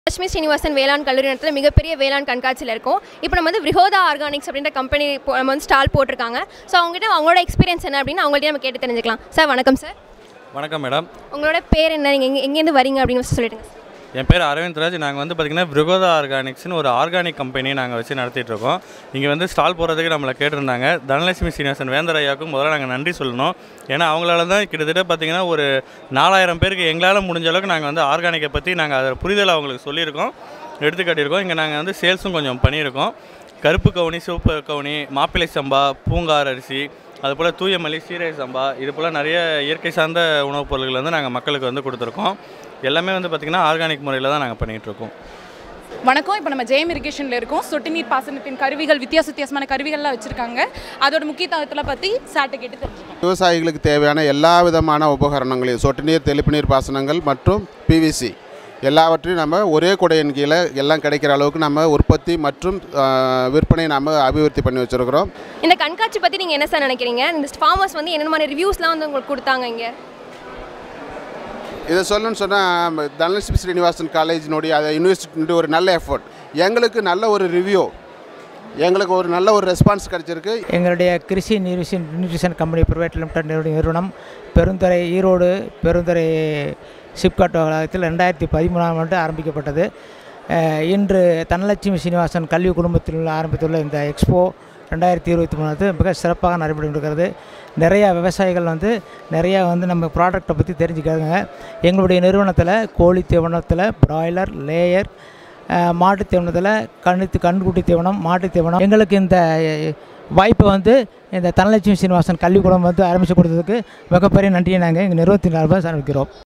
லட்சுமி ஸ்ரீனிவாசன் வேளாண் கல்லூரி நடத்துல மிகப்பெரிய வேளாண் கண்காட்சியில் இருக்கும் இப்போ நம்ம வந்து விரோதா ஆர்கானிக்ஸ் அப்படின்ற கம்பெனி நம்ம வந்து ஸ்டால் போட்டிருக்காங்க ஸோ அவங்ககிட்ட அவங்களோட எக்ஸ்பீரியன்ஸ் என்ன அப்படின்னு அவங்கள்ட்ட நம்ம கேட்டு தெரிஞ்சுக்கலாம் சார் வணக்கம் சார் வணக்கம் மேடம் உங்களோட பேர் என்ன நீங்கள் எங்கே எங்கேருந்து வரீங்க அப்படின்னு first சொல்லிடுங்க சார் என் பேர் அரவிந்த் ராஜ் நாங்கள் வந்து பார்த்திங்கன்னா விருகோதா ஆர்கானிக்ஸ்னு ஒரு ஆர்கானிக் கம்பெனி நாங்கள் வச்சு நடத்திட்டு இருக்கோம் இங்கே வந்து ஸ்டால் போகிறதுக்கு நம்மளை கேட்டிருந்தாங்க தனலட்சுமி சீனிவாசன் வேந்தர் ஐயாவுக்கும் முதல்ல நாங்கள் நன்றி சொல்லணும் ஏன்னா அவங்களால தான் கிட்டத்தட்ட பார்த்திங்கன்னா ஒரு நாலாயிரம் பேருக்கு எங்களால் முடிஞ்ச அளவுக்கு நாங்கள் வந்து ஆர்கானிக்கை பற்றி நாங்கள் அதை புரிதல் அவங்களுக்கு சொல்லியிருக்கோம் எடுத்துக்காட்டியிருக்கோம் இங்கே நாங்கள் வந்து சேல்ஸும் கொஞ்சம் பண்ணியிருக்கோம் கருப்பு கவுனி சிவப்பு கவுனி மாப்பிள்ளை சம்பா பூங்கார் அரிசி அதுபோல் தூயமல்லி சீரக சம்பா இது போல் நிறைய இயற்கை சார்ந்த உணவுப் பொருட்கள் வந்து நாங்கள் மக்களுக்கு வந்து கொடுத்துருக்கோம் எல்லாமே வந்து பார்த்திங்கன்னா ஆர்கானிக் முறையில் தான் நாங்கள் பண்ணிகிட்ருக்கோம் வணக்கம் இப்போ நம்ம ஜெயம் இரிகேஷனில் இருக்கோம் சொட்டு நீர் பாசனத்தின் கருவிகள் வித்தியாச வித்தியாசமான கருவிகள்லாம் வச்சுருக்காங்க அதோட முக்கியத்துவத்தில் பற்றி சாட்டை கேட்டு தெரிஞ்சுக்கோங்க விவசாயிகளுக்கு தேவையான எல்லா விதமான உபகரணங்களையும் சொட்டு நீர் தெளிப்பு நீர் பாசனங்கள் மற்றும் பிவிசி எல்லாவற்றையும் நம்ம ஒரே குடையின் கீழே எல்லாம் கிடைக்கிற அளவுக்கு நம்ம உற்பத்தி மற்றும் ஆ, விற்பனை நம்ம அபிவிருத்தி பண்ணி வச்சுருக்கிறோம் இந்த கண்காட்சி பற்றி நீங்கள் என்ன சார் நினைக்கிறீங்க இந்த ஃபார்மர்ஸ் வந்து என்னென்ன மாதிரி ரிவ்யூஸ்லாம் வந்து உங்களுக்கு கொடுத்தாங்க இங்கே இதை சொல்லணும்னு சொன்னால் தனலட்சுமி ஸ்ரீனிவாசன் காலேஜினுடைய அதை யூனிவர்சிட்டினுடைய ஒரு நல்ல எஃபோர்ட் எங்களுக்கு நல்ல ஒரு ரிவ்யூ எங்களுக்கு ஒரு நல்ல ஒரு ரெஸ்பான்ஸ் கிடச்சிருக்கு எங்களுடைய Krishi nutrition nutrition company private limited நிறுவன- நிறுவனம் பெருந்துறை ஈரோடு பெருந்துறை சிப்காட் வளாகத்தில் ரெண்டாயிரத்தி பதிமூணாம் ஆண்டு ஆரம்பிக்கப்பட்டது அஹ், இன்று தனலட்சுமி சீனிவாசன் கல்வி குடும்பத்தில் ஆரம்பித்துள்ள இந்த எக்ஸ்போ ரெண்டாயிரத்தி இருபத்தி மூணாவது மிக சிறப்பாக நடைபெற்று இருக்கிறது நிறையா விவசாயிகள் வந்து நிறையா வந்து நம்ம ப்ராடக்ட்டை பற்றி தெரிஞ்சுக்கிறாங்க எங்களுடைய நிறுவனத்தில் கோழி தீவனத்தில் பிராய்லர் லேயர் அஹ், மாட்டுத் தீவனத்தில் கண்ணுத்து கண்குட்டி தீவனம் மாட்டுத் தீவனம் எங்களுக்கு இந்த அஹ், வாய்ப்பை வந்து இந்த தனலட்சுமி சீனிவாசன் கல்விக்கூடம் வந்து ஆரம்பித்து கொடுத்ததுக்கு மிகப்பெரிய நன்றியை நாங்கள் எங்கள் நிறுவனத்தின் சார்பாக சமர்ப்பிக்கிறோம்